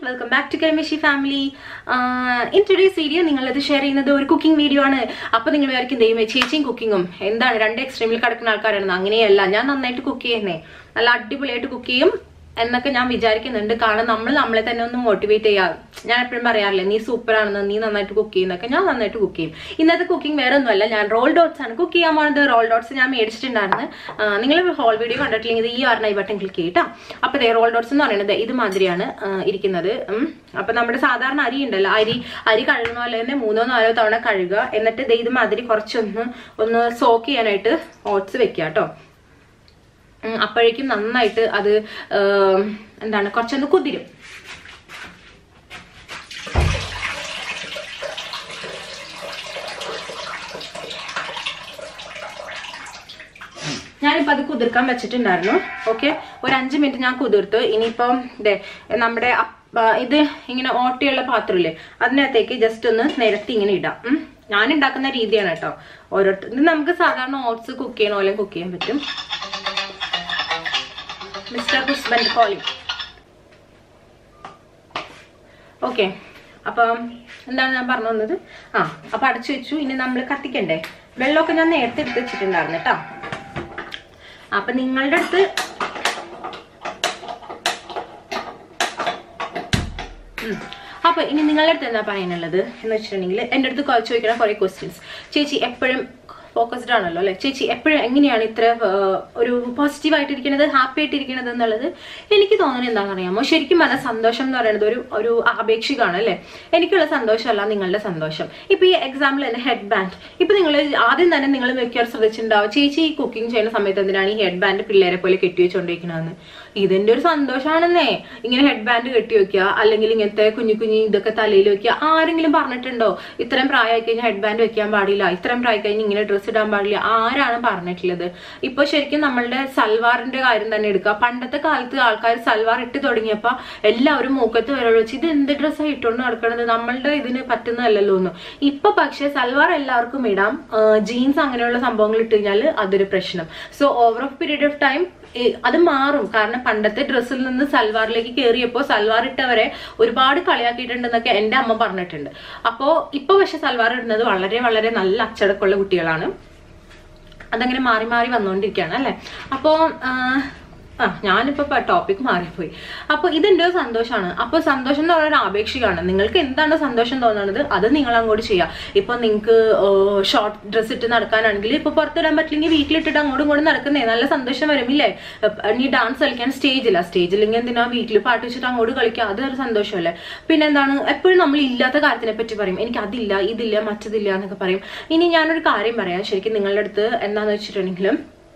Welcome back to കൈമേഷി family in today's video നിങ്ങളിത് share ചെയ്യുന്നത് ഒരു കുക്കിംഗ് വീഡിയോ ആണ് അപ്പൊ നിങ്ങൾ വിചാരിക്കും ദൈവമേ ചേച്ചിയും കുക്കിങ്ങും എന്താണ് രണ്ട് എക്സ്ട്രീമിൽ കിടക്കുന്ന ആൾക്കാരാണ് അങ്ങനെയല്ല ഞാൻ നന്നായിട്ട് കുക്ക് ചെയ്യുന്നേ നല്ല അടിപൊളിയായിട്ട് കുക്ക് ചെയ്യും എന്നൊക്കെ ഞാൻ വിചാരിക്കുന്നുണ്ട് കാരണം നമ്മൾ നമ്മളെ തന്നെ ഒന്ന് മോട്ടിവേറ്റ് ചെയ്യാം ഞാൻ എപ്പോഴും പറയാറില്ലേ നീ സൂപ്പർ ആണെന്ന് നീ നന്നായിട്ട് കുക്ക് ചെയ്യുന്നൊക്കെ ഞാൻ നന്നായിട്ട് കുക്ക് ചെയ്യും ഇന്നത്തെ കുക്കിംഗ് വേറെ ഒന്നുമല്ല ഞാൻ റോൾ ഡോട്ട്സ് ആണ് കുക്ക് ചെയ്യാൻ പോകുന്നത് റോൾ ഡോട്ട്സ് ഞാൻ മേടിച്ചിട്ടുണ്ടായിരുന്നു നിങ്ങൾ ഹോൾ വീഡിയോ കണ്ടിട്ടില്ലെങ്കിൽ ഈ ആറിന് ഐ ബട്ടൺ ക്ലിക്ക് ചെയ്യട്ടോ അപ്പൊ ദേ റോൾ ഡോട്ട്സ് എന്ന് പറയുന്നത് ഇത് മാതിരിയാണ് ആ, ഇരിക്കുന്നത് ഉം. അപ്പൊ നമ്മുടെ സാധാരണ അരി ഉണ്ടല്ലോ അരി അരി കഴുകുന്ന പോലെ തന്നെ മൂന്നോ നാലോ തവണ കഴുകുക എന്നിട്ട് ദേ ഇത് മാതിരി കുറച്ചൊന്ന് ഒന്ന് സോക്ക് ചെയ്യാനായിട്ട് ഓട്സ് വെക്കുക കേട്ടോ ഉം, അപ്പോഴേക്കും നന്നായിട്ട് അത് ഏം, എന്താണ് കുറച്ചൊന്ന് കുതിരും ഞാനിപ്പോൾ അത് കുതിർക്കാൻ വെച്ചിട്ടുണ്ടായിരുന്നു ഓക്കെ ഒരു അഞ്ച് മിനിറ്റ് ഞാൻ കുതിർത്തു ഇനിയിപ്പം ഇതേ നമ്മുടെ അപ്പ- ആ, ഇത് ഇങ്ങനെ ഓട്ടയുള്ള പാത്രമില്ലേ അതിനകത്തേക്ക് ജസ്റ്റ് ഒന്ന് നിരത്തി ഇങ്ങനെ ഇടാം ഉം. ഞാൻ ഉണ്ടാക്കുന്ന രീതിയാണ് കേട്ടോ ഓരോരുത്തർ ഇത് നമുക്ക് സാധാരണ ഓട്സ് കുക്ക് ചെയ്യണ പോലെ കുക്ക് ചെയ്യാൻ പറ്റും മിസ്റ്റർ ഹുസ്ബൻഡ് കോളിംഗ് ഓക്കെ അപ്പം എന്താണ് ഞാൻ പറഞ്ഞു വന്നത് ആ അപ്പൊ അടച്ചു വെച്ചു ഇനി നമ്മൾ കത്തിക്കണ്ടേ വെള്ളമൊക്കെ ഞാൻ നേരത്തെ എടുത്ത് വെച്ചിട്ടുണ്ടായിരുന്നു കേട്ടോ അപ്പൊ നിങ്ങളുടെ അടുത്ത് ഉം. അപ്പൊ ഇനി നിങ്ങളുടെ അടുത്ത് എന്താ പറയാനുള്ളത് എന്ന് വെച്ചിട്ടുണ്ടെങ്കിൽ എൻ്റെ അടുത്ത് കൊ- ചോദിക്കുന്ന കുറെ ക്വസ്റ്റ്യൻസ് ചേച്ചി എപ്പോഴും ഫോക്കസ്ഡ് ആണല്ലോ അല്ലെ ചേച്ചി എപ്പോഴും എങ്ങനെയാണ് ഇത്ര ആ, ഒരു പോസിറ്റീവ് ആയിട്ടിരിക്കുന്നത് ഹാപ്പി ആയിട്ടിരിക്കുന്നത് എന്നുള്ളത് എനിക്ക് തോന്നുന്നത് എന്താണെന്ന് അറിയാമോ ശരിക്കും പറഞ്ഞ സന്തോഷം എന്ന് പറയുന്നത് ഒരു ഒരു ആപേക്ഷികമാണ് അല്ലെ എനിക്കുള്ള സന്തോഷമല്ല നിങ്ങളുടെ സന്തോഷം ഇപ്പൊ ഈ എക്സാമ്പിൾ തന്നെ ഹെഡ് ബാൻഡ് ഇപ്പൊ നിങ്ങൾ ആദ്യം തന്നെ നിങ്ങൾ മിക്കവാറും ശ്രദ്ധിച്ചിട്ടുണ്ടാവും ചേച്ചി ഈ കുക്കിംഗ് ചെയ്യുന്ന സമയത്ത് എന്തിനാണ് ഈ ഹെഡ് ബാൻഡ് പിള്ളേരെ പോലെ കെട്ടി വെച്ചുകൊണ്ടിരിക്കണമെന്ന് ഇതിന്റെ ഒരു സന്തോഷമാണെന്നേ ഇങ്ങനെ ഹെഡ് ബാൻഡ് കെട്ടി വെക്കുക അല്ലെങ്കിൽ ഇങ്ങനത്തെ കുഞ്ഞു കുഞ്ഞു ഇതൊക്കെ തലയിൽ വെക്കുക ആരെങ്കിലും പറഞ്ഞിട്ടുണ്ടോ ഇത്രയും പ്രായമായി കഴിഞ്ഞാൽ ഹെഡ് ബാൻഡ് വെക്കാൻ പാടില്ല ഇത്രയും പ്രായം കഴിഞ്ഞ് ഇങ്ങനെ ഡ്രസ്സ് ഇടാൻ പാടില്ല ആരാണ് പറഞ്ഞിട്ടുള്ളത് ഇപ്പൊ ശരിക്കും നമ്മളുടെ സൽവാറിന്റെ കാര്യം തന്നെ എടുക്കുക പണ്ടത്തെ കാലത്ത് ആൾക്കാർ സൽവാർ ഇട്ട് തുടങ്ങിയപ്പോ എല്ലാവരും മൂക്കത്ത് വരെ വെച്ച് ഇത് എന്ത് ഡ്രസ്സാണ് ഇട്ടുകൊണ്ട് നടക്കുന്നത് നമ്മളുടെ ഇതിന് പറ്റുന്നതല്ലല്ലോ എന്ന് ഇപ്പൊ പക്ഷെ സൽവാർ എല്ലാവർക്കും ഇടാം ജീൻസ് അങ്ങനെയുള്ള സംഭവങ്ങൾ ഇട്ട് കഴിഞ്ഞാൽ അതൊരു പ്രശ്നം so over of period of time അത് മാറും കാരണം പണ്ടത്തെ ഡ്രസ്സിൽ നിന്ന് സൽവാറിലേക്ക് കയറിയപ്പോൾ സൽവാർ ഇട്ടവരെ ഒരുപാട് കളിയാക്കിയിട്ടുണ്ടെന്നൊക്കെ എൻ്റെ അമ്മ പറഞ്ഞിട്ടുണ്ട് അപ്പോ ഇപ്പൊ പക്ഷെ സൽവാർ ഇടുന്നത് വളരെ വളരെ നല്ല അച്ചടക്കമുള്ള കുട്ടികളാണ് അതങ്ങനെ മാറി മാറി വന്നുകൊണ്ടിരിക്കുകയാണ് അല്ലെ അപ്പോ ആ ഞാനിപ്പോ ടോപ്പിക് മാറിപ്പോയി അപ്പൊ ഇതെന്റെ ഒരു സന്തോഷമാണ് അപ്പൊ സന്തോഷം എന്ന് പറയുന്നത് ആപേക്ഷികമാണ് നിങ്ങൾക്ക് എന്താണ് സന്തോഷം തോന്നുന്നത് അത് നിങ്ങൾ അങ്ങോട്ട് ചെയ്യാം ഇപ്പൊ നിങ്ങൾക്ക് ഷോർട്ട് ഡ്രസ് ഇട്ട് നടക്കാനാണെങ്കിൽ ഇപ്പൊ പുറത്തിടാൻ പറ്റില്ലെങ്കിൽ വീട്ടിലിട്ടിട്ട് അങ്ങോട്ടും ഇങ്ങോട്ടും നടക്കുന്നേ നല്ല സന്തോഷം വരും ഇല്ലേ എപ്പ- നീ ഡാൻസ് കളിക്കാൻ സ്റ്റേജില്ല സ്റ്റേജില്ലെങ്കിൽ എന്തിനാ വീട്ടിൽ പാട്ട് വെച്ചിട്ട് അങ്ങോട്ട് കളിക്കുക അതൊരു സന്തോഷമല്ലേ പിന്നെ എന്താണ് എപ്പോഴും നമ്മൾ ഇല്ലാത്ത കാര്യത്തിനെ പറ്റി പറയും എനിക്ക് അതില്ല ഇതില്ല മറ്റതില്ല എന്നൊക്കെ പറയും ഇനി ഞാനൊരു കാര്യം പറയാം ശരിക്കും നിങ്ങളുടെ അടുത്ത് എന്താന്ന് വെച്ചിട്ടുണ്ടെങ്കിലും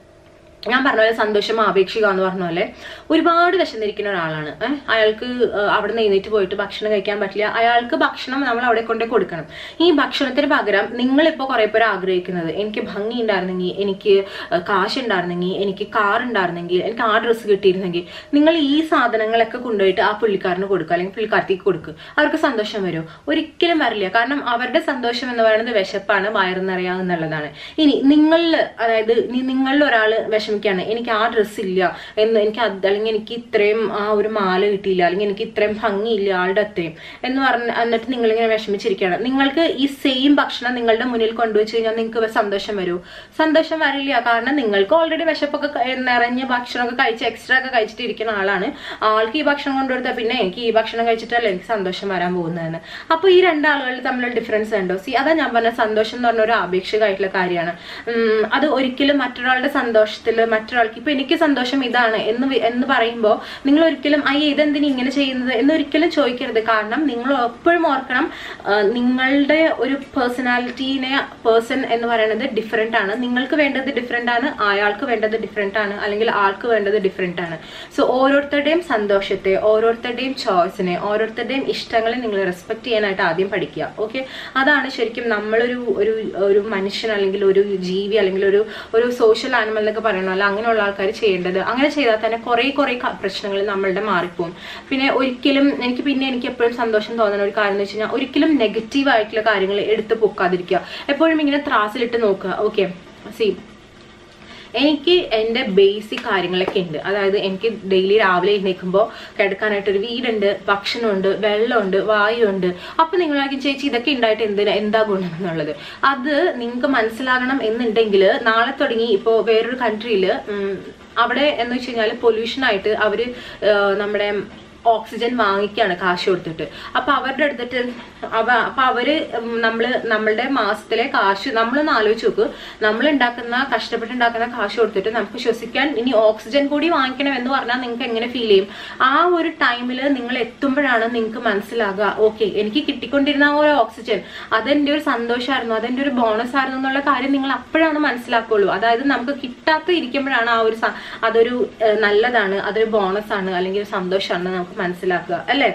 ഞാൻ പറഞ്ഞ പോലെ സന്തോഷം ആപേക്ഷിക എന്ന് പറഞ്ഞ പോലെ ഒരുപാട് വിശന്നിരിക്കുന്ന ഒരാളാണ് ഏഹ് അയാൾക്ക് ഏഹ് അവിടെ നിന്ന് എഴുന്നേറ്റ് പോയിട്ട് ഭക്ഷണം കഴിക്കാൻ പറ്റില്ല അയാൾക്ക് ഭക്ഷണം നമ്മൾ അവിടെ കൊണ്ടേ കൊടുക്കണം ഈ ഭക്ഷണത്തിന് പകരം നിങ്ങളിപ്പോൾ കുറെ പേര് ആഗ്രഹിക്കുന്നത് എനിക്ക് ഭംഗി ഉണ്ടായിരുന്നെങ്കിൽ എനിക്ക് ഏഹ് കാശ് ഉണ്ടായിരുന്നെങ്കിൽ എനിക്ക് കാർ ഉണ്ടായിരുന്നെങ്കിൽ എനിക്ക് ആ ഡ്രസ്സ് കിട്ടിയിരുന്നെങ്കിൽ നിങ്ങൾ ഈ സാധനങ്ങളൊക്കെ കൊണ്ടുപോയിട്ട് ആ പുള്ളിക്കാരന് കൊടുക്കുക അല്ലെങ്കിൽ പുള്ളിക്കാരത്തേക്ക് കൊടുക്കുക അവർക്ക് സന്തോഷം വരുമോ ഒരിക്കലും വരില്ല കാരണം അവരുടെ സന്തോഷം എന്ന് പറയുന്നത് വിശപ്പാണ് വയറ് നിറയുക എന്നുള്ളതാണ് ഇനി നിങ്ങളിൽ അതായത് നി- നിങ്ങളിൽ ഒരാൾ വിഷമിക്കുകയാണ് എനിക്ക് ആ ഡ്രസ്സ് ഇല്ല എന്ന് എനിക്ക് അത് അല്ലെങ്കിൽ എനിക്ക് ഇത്രയും ആ ഒരു മാല കിട്ടിയില്ല അല്ലെങ്കിൽ എനിക്ക് ഇത്രയും ഭംഗിയില്ല ആളുടെ അത്രയും എന്ന് പറഞ്ഞ് എന്നിട്ട് നിങ്ങളിങ്ങനെ വിഷമിച്ചിരിക്കുകയാണ് നിങ്ങൾക്ക് ഈ സെയിം ഭക്ഷണം നിങ്ങളുടെ മുന്നിൽ കൊണ്ടുവച്ച് കഴിഞ്ഞാൽ നിങ്ങൾക്ക് സന്തോഷം വരുമോ സന്തോഷം വരില്ല കാരണം നിങ്ങൾക്ക് ഓൾറെഡി വിശപ്പൊക്കെ ക- നിറഞ്ഞ ഭക്ഷണമൊക്കെ കഴിച്ച് എക്സ്ട്രാ ഒക്കെ കഴിച്ചിട്ട് ഇരിക്കുന്ന ആളാണ് ആൾക്ക് ഈ ഭക്ഷണം കൊണ്ടുകൊടുത്താൽ പിന്നെ എനിക്ക് ഈ ഭക്ഷണം കഴിച്ചിട്ടല്ല എനിക്ക് സന്തോഷം വരാൻ പോകുന്നതെന്ന് അപ്പൊ ഈ രണ്ടാളുകളിൽ തമ്മിലുള്ള ഡിഫറൻസ് ഉണ്ടോ സി അതാ ഞാൻ പറഞ്ഞ സന്തോഷം എന്ന് പറഞ്ഞ ഒരു ആപേക്ഷികമായിട്ടുള്ള കാര്യമാണ് ഉം, അത് ഒരിക്കലും മറ്റൊരാളുടെ സന്തോഷത്തിൽ മറ്റൊരാൾക്ക് ഇപ്പൊ എനിക്ക് സന്തോഷം ഇതാണ് എന്ന് വി- എന്ന് പറയുമ്പോൾ നിങ്ങൾ ഒരിക്കലും അയ്യേ ഇതെന്തിനു ഇങ്ങനെ ചെയ്യുന്നത് എന്ന് ഒരിക്കലും ചോദിക്കരുത് കാരണം നിങ്ങൾ എപ്പോഴും ഓർക്കണം ആ, നിങ്ങളുടെ ഒരു പേഴ്സണാലിറ്റീനെ പേഴ്സൺ എന്ന് പറയുന്നത് ഡിഫറെന്റ് ആണ് നിങ്ങൾക്ക് വേണ്ടത് ഡിഫറെന്റ് ആണ് അയാൾക്ക് വേണ്ടത് ഡിഫറെന്റ് ആണ് അല്ലെങ്കിൽ ആൾക്ക് വേണ്ടത് ഡിഫറെന്റ് ആണ് സോ ഓരോരുത്തരുടെയും സന്തോഷത്തെ ഓരോരുത്തരുടെയും ചോയ്സിനെ ഓരോരുത്തരുടെയും ഇഷ്ടങ്ങളെ നിങ്ങൾ റെസ്പെക്ട് ചെയ്യാനായിട്ട് ആദ്യം പഠിക്കുക ഓക്കെ അതാണ് ശരിക്കും നമ്മളൊരു ഒരു ഒരു മനുഷ്യൻ അല്ലെങ്കിൽ ഒരു ജീവി അല്ലെങ്കിൽ ഒരു ഒരു സോഷ്യൽ ആനിമൽ എന്നൊക്കെ പറയണമല്ലോ അങ്ങനെയുള്ള ആൾക്കാർ ചെയ്യേണ്ടത് അങ്ങനെ ചെയ്താൽ തന്നെ കുറെ കുറെ പ്രശ്നങ്ങൾ നമ്മളുടെ മാറിപ്പോവും പിന്നെ ഒരിക്കലും എനിക്ക് പിന്നെ എനിക്ക് എപ്പോഴും സന്തോഷം തോന്നുന്ന ഒരു കാര്യം എന്ന് വെച്ച് കഴിഞ്ഞാൽ ഒരിക്കലും നെഗറ്റീവ് ആയിട്ടുള്ള കാര്യങ്ങൾ എടുത്ത് പൊക്കാതിരിക്കുക എപ്പോഴും ഇങ്ങനെ ത്രാസിലിട്ട് നോക്കുക ഓക്കെ സി എനിക്ക് എൻ്റെ ബേസിക് കാര്യങ്ങളൊക്കെ ഉണ്ട് അതായത് എനിക്ക് ഡെയിലി രാവിലെ എഴുന്നേൽക്കുമ്പോൾ കിടക്കാനായിട്ടൊരു വീടുണ്ട് ഭക്ഷണമുണ്ട് വെള്ളമുണ്ട് വായുണ്ട് അപ്പൊ നിങ്ങളായിരിക്കും ചേച്ചി ഇതൊക്കെ ഉണ്ടായിട്ട് എന്തിനാ എന്താ ഗുണം എന്നുള്ളത് അത് നിങ്ങൾക്ക് മനസ്സിലാകണം എന്നുണ്ടെങ്കിൽ നാളെ തുടങ്ങി ഇപ്പോൾ വേറൊരു കൺട്രിയിൽ അവിടെ എന്ന് വെച്ച് കഴിഞ്ഞാൽ പൊല്യൂഷനായിട്ട് അവര് ആ, നമ്മുടെ ഓക്സിജൻ വാങ്ങിക്കാണ് കാശ് കൊടുത്തിട്ട് അപ്പൊ അവരുടെ അടുത്തിട്ട് അവ അപ്പൊ അവര് ഉം നമ്മള് നമ്മളുടെ മാസത്തിലെ കാശ് നമ്മളൊന്ന് ആലോചിച്ച് നോക്ക് നമ്മൾ ഉണ്ടാക്കുന്ന കഷ്ടപ്പെട്ട് ഉണ്ടാക്കുന്ന കാശ് കൊടുത്തിട്ട് നമുക്ക് ശ്വസിക്കാൻ ഇനി ഓക്സിജൻ കൂടി വാങ്ങിക്കണം എന്ന് പറഞ്ഞാൽ നിങ്ങൾക്ക് എങ്ങനെ ഫീൽ ചെയ്യും ആ ഒരു ടൈമിൽ നിങ്ങൾ എത്തുമ്പോഴാണ് നിങ്ങൾക്ക് മനസ്സിലാകുക ഓക്കെ എനിക്ക് കിട്ടിക്കൊണ്ടിരുന്ന ആ ഒരു ഓക്സിജൻ അതെന്റെ ഒരു സന്തോഷമായിരുന്നു അതെന്റെ ഒരു ബോണസ് ആയിരുന്നു എന്നുള്ള കാര്യം നിങ്ങൾ അപ്പോഴാണ് മനസ്സിലാക്കുള്ളൂ അതായത് നമുക്ക് കിട്ടാത്ത ഇരിക്കുമ്പോഴാണ് ആ ഒരു സ- അതൊരു ഏഹ്, നല്ലതാണ് അതൊരു ബോണസ് ആണ് അല്ലെങ്കിൽ ഒരു സന്തോഷമാണ് നമുക്ക് മനസ്സിലാക്കുക അല്ലേ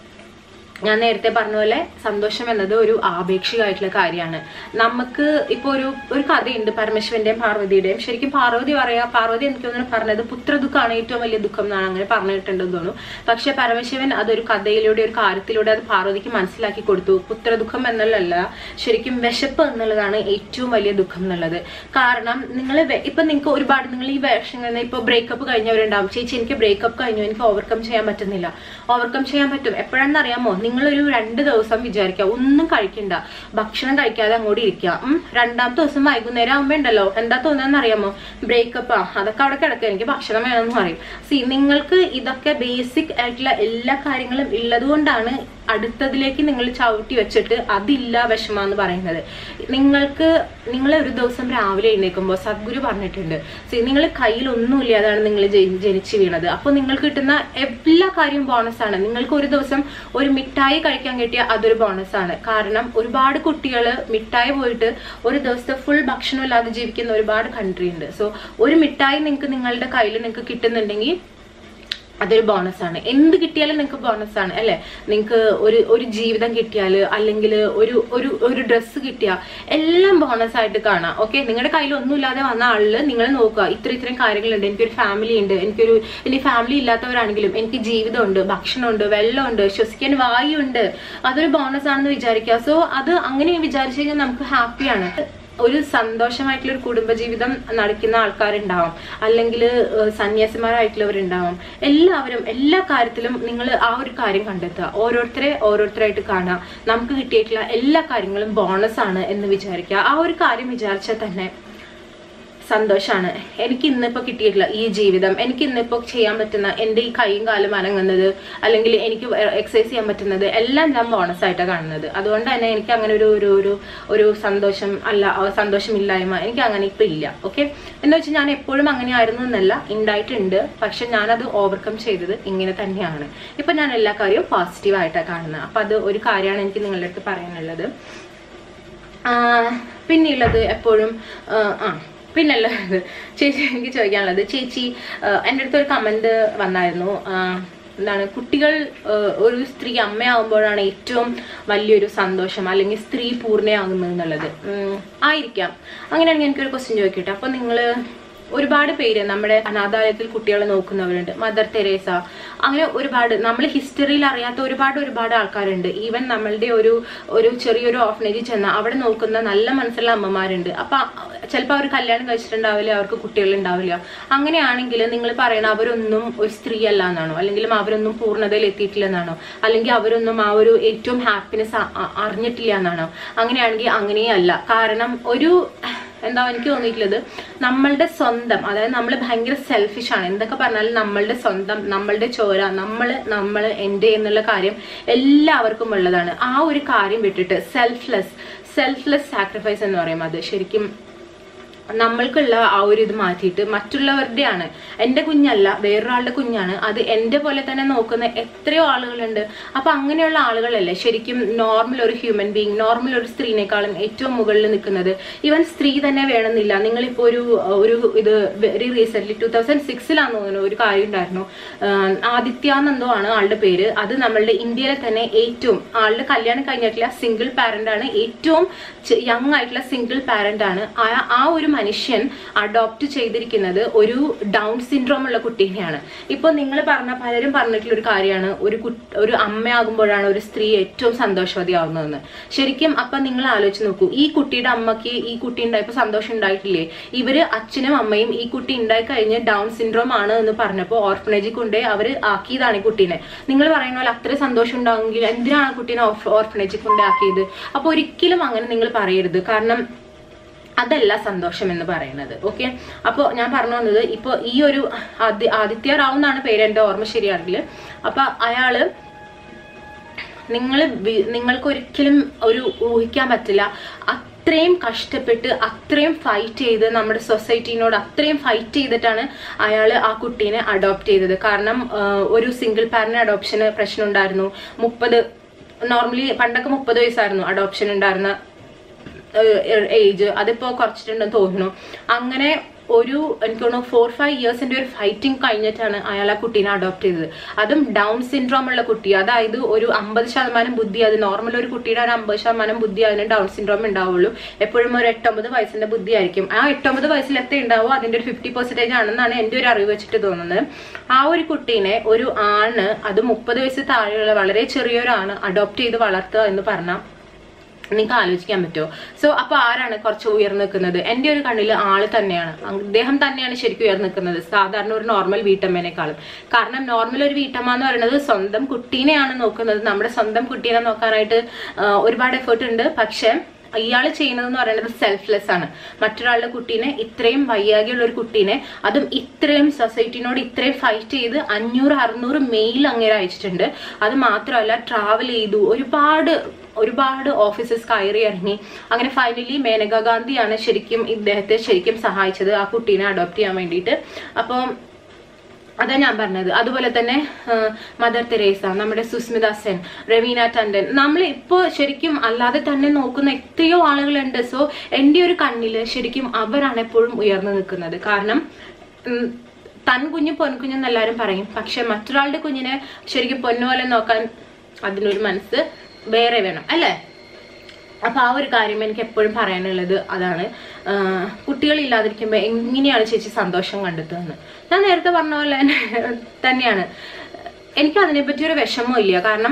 ഞാൻ നേരത്തെ പറഞ്ഞ പോലെ സന്തോഷം എന്നത് ഒരു ആപേക്ഷികമായിട്ടുള്ള കാര്യമാണ് നമുക്ക് ഇപ്പോൾ ഒരു ഒരു കഥയുണ്ട് പരമശിവന്റെയും പാർവതിയുടെയും ശരിക്കും പാർവതി പറയാ പാർവതി എനിക്ക് തോന്നുന്നു പറഞ്ഞത് പുത്രദുഃഖമാണ് ഏറ്റവും വലിയ ദുഃഖം എന്നാണ് അങ്ങനെ പറഞ്ഞിട്ടുണ്ടെന്ന് തോന്നുന്നു പക്ഷെ പരമശിവൻ അതൊരു കഥയിലൂടെ ഒരു കാര്യത്തിലൂടെ അത് പാർവതിക്ക് മനസ്സിലാക്കി കൊടുത്തു പുത്രദുഃഖം എന്നുള്ളതല്ല ശരിക്കും വിശപ്പ് എന്നുള്ളതാണ് ഏറ്റവും വലിയ ദുഃഖം എന്നുള്ളത് കാരണം നിങ്ങൾ ഇപ്പൊ നിങ്ങൾക്ക് ഒരുപാട് നിങ്ങൾ ഈ വേഷങ്ങളിൽ ഇപ്പൊ ബ്രേക്കപ്പ് കഴിഞ്ഞവരുണ്ടാവും ചേച്ചി എനിക്ക് ബ്രേക്കപ്പ് കഴിഞ്ഞു എനിക്ക് ഓവർകം ചെയ്യാൻ പറ്റുന്നില്ല ഓവർകം ചെയ്യാൻ പറ്റും എപ്പോഴാണെന്ന് അറിയാമോ നിങ്ങളൊരു രണ്ട് ദിവസം വിചാരിക്കുക ഒന്നും കഴിക്കണ്ട ഭക്ഷണം കഴിക്കാതെ അങ്ങോട്ട് ഇരിക്കുക ഉം. രണ്ടാമത്തെ ദിവസം വൈകുന്നേരം ആകുമ്പോ ഉണ്ടല്ലോ എന്താ തോന്നുന്നതെന്ന് അറിയാമോ ബ്രേക്കപ്പാ അതൊക്കെ അവിടെ കിടക്കുക എനിക്ക് ഭക്ഷണം വേണമെന്ന് പറയും സി നിങ്ങൾക്ക് ഇതൊക്കെ ബേസിക് ആയിട്ടുള്ള എല്ലാ കാര്യങ്ങളും ഉള്ളത് കൊണ്ടാണ് അടുത്തതിലേക്ക് നിങ്ങൾ ചവിട്ടി വെച്ചിട്ട് അതില്ല വിഷമാന്ന് പറയുന്നത് നിങ്ങൾക്ക് നിങ്ങൾ ഒരു ദിവസം രാവിലെ എഴുന്നേൽക്കുമ്പോൾ സദ്ഗുരു പറഞ്ഞിട്ടുണ്ട് സി നിങ്ങൾ കയ്യിൽ ഒന്നുമില്ലാതാണ് നിങ്ങൾ ജനിച്ചു വീണത് അപ്പോൾ നിങ്ങൾക്ക് കിട്ടുന്ന എല്ലാ കാര്യവും ബോണസ് ആണ് നിങ്ങൾക്ക് ഒരു ദിവസം ഒരു മിഠായി കഴിക്കാൻ കിട്ടിയ അതൊരു ബോണസ് ആണ് കാരണം ഒരുപാട് കുട്ടികൾ മിഠായി പോയിട്ട് ഒരു ദിവസത്തെ ഫുൾ ഭക്ഷണം ഇല്ലാതെ ജീവിക്കുന്ന ഒരുപാട് കൺട്രി ഉണ്ട് സോ ഒരു മിഠായി നിങ്ങൾക്ക് നിങ്ങളുടെ കയ്യിൽ നിങ്ങൾക്ക് കിട്ടുന്നുണ്ടെങ്കിൽ അതൊരു ബോണസ് ആണ് എന്ത് കിട്ടിയാലും നിങ്ങൾക്ക് ബോണസ് ആണ് അല്ലെ നിങ്ങൾക്ക് ഒരു ഒരു ജീവിതം കിട്ടിയാൽ അല്ലെങ്കിൽ ഒരു ഒരു ഒരു ഡ്രസ്സ് കിട്ടിയാൽ എല്ലാം ബോണസ് ആയിട്ട് കാണാം ഓക്കെ നിങ്ങളുടെ കയ്യിൽ ഒന്നുമില്ലാതെ വന്ന ആളില് നിങ്ങൾ നോക്കുക ഇത്ര ഇത്രയും കാര്യങ്ങളുണ്ട് എനിക്കൊരു ഫാമിലി ഉണ്ട് എനിക്കൊരു ഇനി ഫാമിലി ഇല്ലാത്തവരാണെങ്കിലും എനിക്ക് ജീവിതമുണ്ട് ഭക്ഷണമുണ്ട് വെള്ളമുണ്ട് ശ്വസിക്കാൻ വായുണ്ട് അതൊരു ബോണസ് ആണെന്ന് വിചാരിക്കുക സോ അത് അങ്ങനെ വിചാരിച്ചു കഴിഞ്ഞാൽ നമുക്ക് ഹാപ്പിയാണ് ഒരു സന്തോഷമായിട്ടുള്ള ഒരു കുടുംബജീവിതം നടിക്കുന്ന ആൾക്കാരുണ്ടാവും അല്ലെങ്കിൽ സന്യാസിമാരായിട്ടുള്ളവരുണ്ടാവും എല്ലാവരും എല്ലാ കാര്യത്തിലും നിങ്ങൾ ആ ഒരു കാര്യം കണ്ടെത്തുക ഓരോരുത്തരെ ഓരോരുത്തരായിട്ട് കാണുക നമുക്ക് കിട്ടിയിട്ടുള്ള എല്ലാ കാര്യങ്ങളും ബോണസ് ആണ് എന്ന് വിചാരിക്കുക ആ ഒരു കാര്യം വിചാരിച്ചാൽ തന്നെ സന്തോഷാണ് എനിക്ക് ഇന്നിപ്പോ കിട്ടിയിട്ടുള്ള ഈ ജീവിതം എനിക്ക് ഇന്നിപ്പോ ചെയ്യാൻ പറ്റുന്ന എന്റെ ഈ കൈയും കാലും അനങ്ങുന്നത് അല്ലെങ്കിൽ എനിക്ക് എക്സസൈസ് ചെയ്യാൻ പറ്റുന്നത് എല്ലാം ഞാൻ ബോണസ് ആയിട്ടാണ് കാണുന്നത് അതുകൊണ്ട് തന്നെ എനിക്ക് അങ്ങനെ ഒരു ഒരു ഒരു ഒരു സന്തോഷം അല്ല ആ സന്തോഷമില്ലായ്മ എനിക്ക് അങ്ങനെ ഇപ്പൊ ഇല്ല ഓക്കെ എന്ന് വെച്ചാൽ ഞാൻ എപ്പോഴും അങ്ങനെ ആയിരുന്നു എന്നല്ല ഉണ്ടായിട്ടുണ്ട് പക്ഷെ ഞാനത് ഓവർകം ചെയ്തത് ഇങ്ങനെ തന്നെയാണ് ഇപ്പൊ ഞാൻ എല്ലാ കാര്യവും പോസിറ്റീവ് ആയിട്ടാണ് കാണുന്നത് അപ്പൊ അത് ഒരു കാര്യമാണ് എനിക്ക് നിങ്ങളുടെ അടുത്ത് പറയാനുള്ളത് ആ, പിന്നെയുള്ളത് എപ്പോഴും ആ, ആ പിന്നല്ല ചേച്ചി എനിക്ക് ചോദിക്കാനുള്ളത് ചേച്ചി ആ, എൻ്റെ അടുത്ത് ഒരു കമന്റ് വന്നായിരുന്നു ആ, എന്താണ് കുട്ടികൾ ആ, ഒരു സ്ത്രീ അമ്മയാവുമ്പോഴാണ് ഏറ്റവും വലിയൊരു സന്തോഷം അല്ലെങ്കിൽ സ്ത്രീ പൂർണ്ണയാകുന്നത് എന്നുള്ളത് ഉം, ആയിരിക്കാം അങ്ങനെയാണെങ്കിൽ എനിക്കൊരു ക്വസ്റ്റ്യൻ ചോദിക്കട്ടെ അപ്പൊ നിങ്ങൾ ഒരുപാട് പേര് നമ്മുടെ അനാഥാലയത്തിൽ കുട്ടികളെ നോക്കുന്നവരുണ്ട് മദർ തെരേസ അങ്ങനെ ഒരുപാട് നമ്മൾ ഹിസ്റ്ററിയിൽ അറിയാത്ത ഒരുപാട് ഒരുപാട് ആൾക്കാരുണ്ട് ഈവൻ നമ്മളുടെ ഒരു ഒരു ചെറിയൊരു ഓഫനേജിൽ ചെന്ന അവിടെ നോക്കുന്ന നല്ല മനസ്സുള്ള അമ്മമാരുണ്ട് അപ്പൊ ചിലപ്പോൾ അവർ കല്യാണം കഴിച്ചിട്ടുണ്ടാവില്ല അവർക്ക് കുട്ടികൾ ഉണ്ടാവില്ല അങ്ങനെയാണെങ്കിൽ നിങ്ങൾ പറയണ അവരൊന്നും ഒരു സ്ത്രീ അല്ല എന്നാണോ അല്ലെങ്കിൽ അവരൊന്നും പൂർണ്ണതയിൽ എത്തിയിട്ടില്ല എന്നാണോ അല്ലെങ്കിൽ അവരൊന്നും ആ ഒരു ഏറ്റവും ഹാപ്പിനെസ് അറിഞ്ഞിട്ടില്ല എന്നാണോ അങ്ങനെയാണെങ്കിൽ അങ്ങനെയല്ല കാരണം ഒരു എന്താ എനിക്ക് തോന്നിയിട്ടുള്ളത് നമ്മളുടെ സ്വന്തം അതായത് നമ്മൾ ഭയങ്കര സെൽഫിഷ് ആണ് എന്തൊക്കെ പറഞ്ഞാലും നമ്മളുടെ സ്വന്തം നമ്മളുടെ ചോര നമ്മൾ നമ്മൾ എൻ്റെ എന്നുള്ള കാര്യം എല്ലാവർക്കും ഉള്ളതാണ് ആ ഒരു കാര്യം വിട്ടിട്ട് സെൽഫ്ലെസ് സെൽഫ്ലെസ് സാക്രിഫൈസ് എന്ന് പറയും അത് ശരിക്കും നമ്മൾക്കുള്ള ആ ഒരു ഇത് മാറ്റിയിട്ട് മറ്റുള്ളവരുടെയാണ് എൻ്റെ കുഞ്ഞല്ല വേറൊരാളുടെ കുഞ്ഞാണ് അത് എൻ്റെ പോലെ തന്നെ നോക്കുന്ന എത്രയോ ആളുകളുണ്ട് അപ്പൊ അങ്ങനെയുള്ള ആളുകളല്ലേ ശരിക്കും നോർമൽ ഒരു ഹ്യൂമൻ ബീങ് നോർമൽ ഒരു സ്ത്രീനേക്കാളും ഏറ്റവും മുകളിൽ നിൽക്കുന്നത് ഈവൻ സ്ത്രീ തന്നെ വേണമെന്നില്ല നിങ്ങളിപ്പോ ഒരു ഒരു ഇത് വെരി റീസെന്റ് ടൂ തൗസൻഡ് സിക്സിലാന്ന് തോന്നുന്നു ഒരു കാര്യം ഉണ്ടായിരുന്നു ആഹ് ആദിത്യാനന്ദോ ആണ് ആളുടെ പേര് അത് നമ്മളുടെ ഇന്ത്യയിലെ തന്നെ ഏറ്റവും ആളുടെ കല്യാണം കഴിഞ്ഞിട്ടില്ല സിംഗിൾ പാരന്റ് ആണ് ഏറ്റവും യങ് ആയിട്ടുള്ള സിംഗിൾ പാരന്റ് ആണ് ആ- ആ ഒരു മനുഷ്യൻ അഡോപ്റ്റ് ചെയ്തിരിക്കുന്നത് ഒരു ഡൗൺ സിൻഡ്രോം ഉള്ള കുട്ടീനെയാണ് ഇപ്പൊ നിങ്ങൾ പറഞ്ഞ പലരും പറഞ്ഞിട്ടുള്ള ഒരു കാര്യമാണ് ഒരു കുട്ടി ഒരു അമ്മയാകുമ്പോഴാണ് ഒരു സ്ത്രീ ഏറ്റവും സന്തോഷവതിയാവുന്നതെന്ന് ശരിക്കും അപ്പൊ നിങ്ങൾ ആലോചിച്ച് നോക്കൂ ഈ കുട്ടിയുടെ അമ്മയ്ക്ക് ഈ കുട്ടി ഉണ്ടായപ്പോ സന്തോഷം ഉണ്ടായിട്ടില്ലേ ഇവര് അച്ഛനും അമ്മയും ഈ കുട്ടി ഉണ്ടായി കഴിഞ്ഞ് ഡൗൺ സിൻഡ്രോം ആണ് എന്ന് പറഞ്ഞപ്പോൾ ഓർഫനേജിൽ കൊണ്ടേ അവര് ആക്കിയതാണ് ഈ കുട്ടീനെ നിങ്ങൾ പറയുന്ന പോലെ അത്ര സന്തോഷം ഉണ്ടാവുമെങ്കിൽ എന്തിനാണ് ആ കുട്ടീനെ ഓർഫനേജിൽ കൊണ്ടേ ആക്കിയത് അപ്പൊ ഒരിക്കലും അങ്ങനെ നിങ്ങൾ പറയരുത് കാരണം അതല്ല സന്തോഷം എന്ന് പറയുന്നത് ഓക്കെ അപ്പോൾ ഞാൻ പറഞ്ഞു വന്നത് ഇപ്പോൾ ഈ ഒരു ആദ്യ ആദിത്യ റാവു എന്നാണ് പേര് എൻ്റെ ഓർമ്മ ശരിയാണെങ്കിൽ അപ്പൊ അയാള് നിങ്ങൾ നിങ്ങൾക്ക് ഒരിക്കലും ഒരു ഊഹിക്കാൻ പറ്റില്ല അത്രയും കഷ്ടപ്പെട്ട് അത്രയും ഫൈറ്റ് ചെയ്ത് നമ്മുടെ സൊസൈറ്റീനോട് അത്രയും ഫൈറ്റ് ചെയ്തിട്ടാണ് അയാൾ ആ കുട്ടീനെ അഡോപ്റ്റ് ചെയ്തത് കാരണം ആ, ഒരു സിംഗിൾ പാരന്റ് അഡോപ്ഷന് പ്രശ്നം ഉണ്ടായിരുന്നു മുപ്പത് നോർമലി പണ്ടൊക്കെ മുപ്പത് വയസ്സായിരുന്നു അഡോപ്ഷൻ ഉണ്ടായിരുന്ന ഏജ് അതിപ്പോ കുറച്ചിട്ടുണ്ടെന്ന് തോന്നുന്നു അങ്ങനെ ഒരു എനിക്ക് തോന്നുന്നു ഫോർ ഫൈവ് ഇയേഴ്സിന്റെ ഒരു ഫൈറ്റിംഗ് കഴിഞ്ഞിട്ടാണ് അയാൾ ആ കുട്ടീനെ അഡോപ്റ്റ് ചെയ്തത് അതും ഡൗൺ സിൻഡ്രോം ഉള്ള കുട്ടി അതായത് ഒരു അമ്പത് ശതമാനം ബുദ്ധി അത് നോർമൽ ഒരു കുട്ടിയുടെ ഒരു അമ്പത് ശതമാനം ബുദ്ധി അതിന് ഡൗൺ സിൻഡ്രോം ഉണ്ടാവുള്ളൂ എപ്പോഴും ഒരു എട്ടൊമ്പത് വയസ്സിന്റെ ബുദ്ധി ആയിരിക്കും ആ എട്ടൊമ്പത് വയസ്സിൽ എത്ര ഉണ്ടാവോ അതിന്റെ ഒരു ഫിഫ്റ്റി പെർസെന്റേജ് ആണെന്നാണ് എന്റെ ഒരു അറിവ് വെച്ചിട്ട് തോന്നുന്നത് ആ ഒരു കുട്ടീനെ ഒരു ആണ് അത് മുപ്പത് വയസ്സ് താഴെയുള്ള വളരെ ചെറിയൊരാണ് അഡോപ്റ്റ് ചെയ്ത് വളർത്തുക എന്ന് പറഞ്ഞാൽ നിങ്ങൾക്ക് ആലോചിക്കാൻ പറ്റുമോ സോ അപ്പൊ ആരാണ് കുറച്ച് ഉയർന്നു നിൽക്കുന്നത് എന്റെ ഒരു കണ്ണിൽ ആള് തന്നെയാണ് അദ്ദേഹം തന്നെയാണ് ശരിക്കും ഉയർന്നു നിൽക്കുന്നത് സാധാരണ ഒരു നോർമൽ വീട്ടമ്മേനേക്കാളും കാരണം നോർമൽ ഒരു വീട്ടമ്മ എന്ന് പറയുന്നത് സ്വന്തം കുട്ടീനെയാണ് നോക്കുന്നത് നമ്മുടെ സ്വന്തം കുട്ടീനെ നോക്കാനായിട്ട് ആ, ഒരുപാട് എഫേർട്ട് ഉണ്ട് പക്ഷെ ഇയാൾ ചെയ്യുന്നതെന്ന് പറയുന്നത് സെൽഫ്ലെസ് ആണ് മറ്റൊരാളുടെ കുട്ടീനെ ഇത്രയും വയ്യാകിയുള്ള ഒരു കുട്ടീനെ അതും ഇത്രയും സൊസൈറ്റിനോട് ഇത്രയും ഫൈറ്റ് ചെയ്ത് അഞ്ഞൂറ് അറുന്നൂറ് മെയിൽ അങ്ങനെ അയച്ചിട്ടുണ്ട് അത് മാത്രമല്ല ട്രാവൽ ചെയ്തു ഒരുപാട് ഒരുപാട് ഓഫീസസ് കയറി ഇറങ്ങി അങ്ങനെ ഫൈനലി മേനക ഗാന്ധിയാണ് ശരിക്കും ഇദ്ദേഹത്തെ ശരിക്കും സഹായിച്ചത് ആ കുട്ടീനെ അഡോപ്റ്റ് ചെയ്യാൻ വേണ്ടിയിട്ട് അപ്പം അതാ ഞാൻ പറഞ്ഞത് അതുപോലെ തന്നെ ആ, മദർ തെരേസ നമ്മുടെ സുസ്മിത സെൻ രവീന ടണ്ടൻ നമ്മൾ ഇപ്പോൾ ശരിക്കും അല്ലാതെ തന്നെ നോക്കുന്ന എത്രയോ ആളുകളുണ്ട് സോ എൻ്റെ ഒരു കണ്ണില് ശരിക്കും അവരാണ് എപ്പോഴും ഉയർന്നു നിൽക്കുന്നത് കാരണം ഉം, തൻ കുഞ്ഞ് പൊൻകുഞ്ഞെന്ന് എല്ലാവരും പറയും പക്ഷെ മറ്റൊരാളുടെ കുഞ്ഞിനെ ശരിക്കും പൊന്നുപോലെ നോക്കാൻ അതിനൊരു മനസ്സ് വേറെ വേണം അല്ലേ അപ്പൊ ആ ഒരു കാര്യം എനിക്ക് എപ്പോഴും പറയാനുള്ളത് അതാണ് ആഹ് കുട്ടികളില്ലാതിരിക്കുമ്പോൾ എങ്ങനെയാണ് ചേച്ചി സന്തോഷം കണ്ടെത്തുന്നത് ഞാൻ നേരത്തെ പറഞ്ഞ പോലെ തന്നെ തന്നെയാണ് എനിക്ക് അതിനെപ്പറ്റി ഒരു വിഷമവും ഇല്ല കാരണം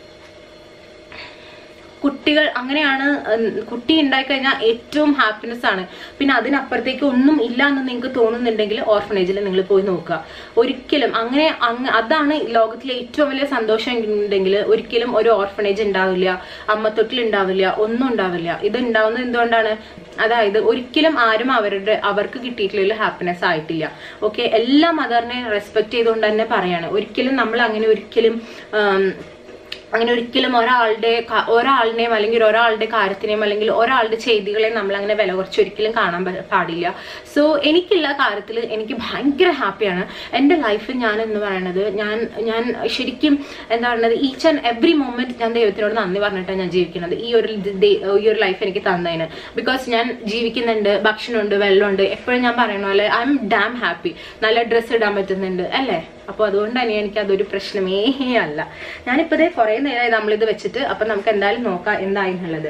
കുട്ടികൾ അങ്ങനെയാണ് ഉം, കുട്ടി ഉണ്ടായി കഴിഞ്ഞാൽ ഏറ്റവും ഹാപ്പിനെസ് ആണ് പിന്നെ അതിനപ്പുറത്തേക്ക് ഒന്നും ഇല്ല എന്ന് നിങ്ങൾക്ക് തോന്നുന്നുണ്ടെങ്കിൽ ഓർഫനേജിൽ നിങ്ങൾ പോയി നോക്കുക ഒരിക്കലും അങ്ങനെ അങ്ങ് അതാണ് ലോകത്തിലെ ഏറ്റവും വലിയ സന്തോഷം ഉണ്ടെങ്കിൽ ഒരിക്കലും ഒരു ഓർഫനേജ് ഉണ്ടാവില്ല അമ്മത്തൊട്ടിൽ ഉണ്ടാവില്ല ഒന്നും ഉണ്ടാവില്ല ഇത് ഉണ്ടാവുന്നത് എന്തുകൊണ്ടാണ് അതായത് ഒരിക്കലും ആരും അവരുടെ അവർക്ക് കിട്ടിയിട്ടുള്ള ഹാപ്പിനെസ് ആയിട്ടില്ല ഓക്കെ എല്ലാ മദറിനെ റെസ്പെക്ട് ചെയ്തുകൊണ്ട് തന്നെ പറയാണ് ഒരിക്കലും നമ്മൾ അങ്ങനെ ഒരിക്കലും ആം, അങ്ങനെ ഒരിക്കലും ഒരാളുടെ ക- ഒരാളിനെയും അല്ലെങ്കിൽ ഒരാളുടെ കാര്യത്തിനെയും അല്ലെങ്കിൽ ഒരാളുടെ ചെയ്തികളെയും നമ്മൾ അങ്ങനെ വില കുറച്ച് ഒരിക്കലും കാണാൻ പ- പാടില്ല സോ എനിക്കുള്ള കാര്യത്തിൽ എനിക്ക് ഭയങ്കര ഹാപ്പിയാണ് എൻ്റെ ലൈഫ് ഞാൻ എന്ന് പറയുന്നത് ഞാൻ ഞാൻ ശരിക്കും എന്താ പറയുന്നത് ഈച്ച് ആൻഡ് എവറി മൊമെന്റ് ഞാൻ ദൈവത്തിനോട് നന്ദി പറഞ്ഞിട്ടാണ് ഞാൻ ജീവിക്കുന്നത് ഈ ഒരു ദ- ദേ- ഈ ഒരു ലൈഫ് എനിക്ക് തന്നതിന് ബിക്കോസ് ഞാൻ ജീവിക്കുന്നുണ്ട് ഭക്ഷണമുണ്ട് വെള്ളമുണ്ട് എപ്പോഴും ഞാൻ പറയുന്ന പോലെ ഐ എം ഡാം ഹാപ്പി നല്ല ഡ്രസ്സ് ഇടാൻ പറ്റുന്നുണ്ട് അല്ലേ അപ്പോൾ അതുകൊണ്ട് തന്നെ എനിക്ക് അതൊരു പ്രശ്നമേ അല്ല ഞാനിപ്പോൾ ഇതേ കുറേ നേരമായി നമ്മളിത് വെച്ചിട്ട് അപ്പം നമുക്ക് എന്തായാലും നോക്കാം എന്തായി എന്നുള്ളത്